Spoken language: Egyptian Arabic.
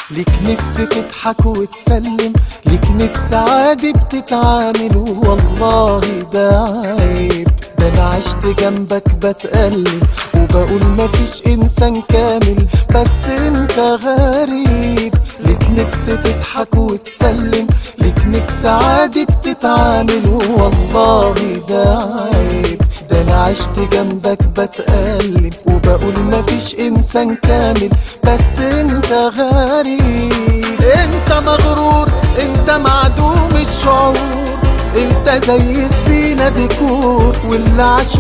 ليك نفس تضحك وتسلم ليك نفس عادي بتتعامل والله ده عيب ده انا عشت جنبك بتألم وبقول مفيش انسان كامل بس انت غريب ليك نفس تضحك وتسلم ليك نفس عادي بتتعامل والله ده عيب ده انا عشت جنبك بتألم وبقول مفيش انسان كامل بس انت غريب انت مغرور انت معدوم الشعور انت زي الزينة ديكور واللي عاش